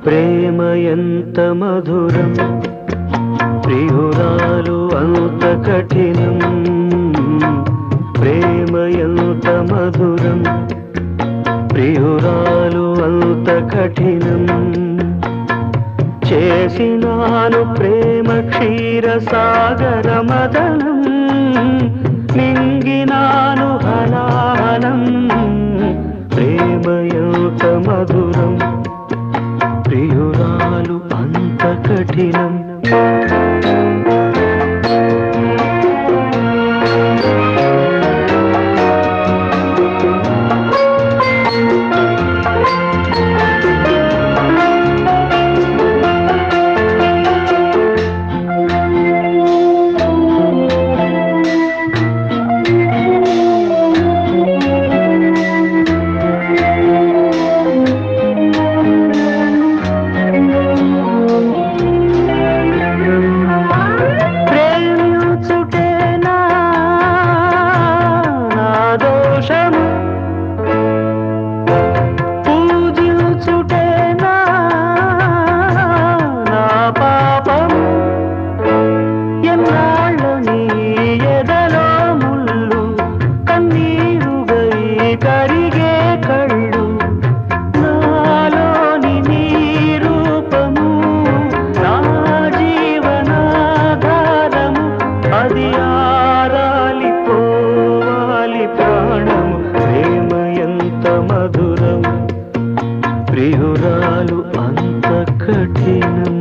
ప్రేమ ఎంత మధురం ప్రియురాలు అంత కఠినం ప్రేమ ఎంత మధురం ప్రియురాలు అంత కఠినం చేసినాను ప్రేమ క్షీర సాగర మదనం నింగినాను హలాహలం ప్రేమ ఎంత మధురం ప్రియురాలు అంత కఠినం ప్రేమించుటేనా నా దోషము పూజించుటేనా నా పాపము ఎన్నాళ్ళని ఎదలో ముళ్ళు కన్నీరుగై కరిగే కళ్ళు నాలోని నీ రూపము నా జీవనాధారము అది ఆరాలి పోవాలి ప్రాణము ప్రేమ ఎంత మధురం ప్రియురాలు అంత కఠినం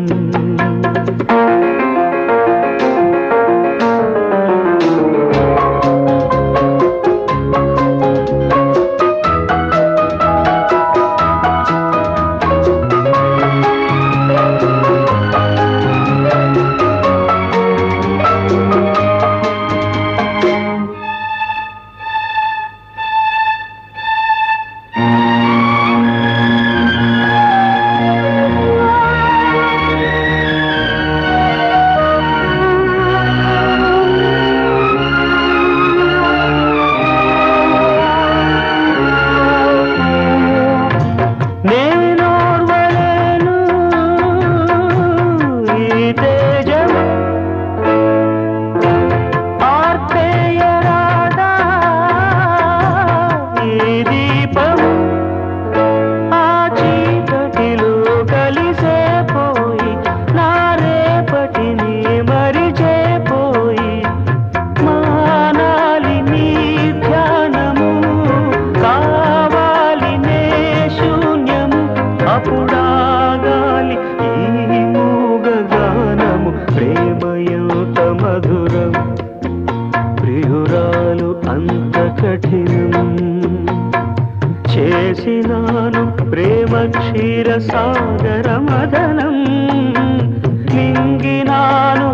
నేనోర్వలేను ఈ తేజము ఆర్పేయరాదా ఈ దీపము ఆ చీకటిలో కలిసే పోయి నా రేపటిని మరిచే పోయి మానాలి నీ ధ్యానము కావాలి నే శూన్యము అప్పుడాగాలి ఈ మూగగానము ప్రేమ ఎంత మధురం ప్రియురాలు అంత కఠినం చేసినాను ప్రేమ క్షీర సాగర మదనం నింగినాను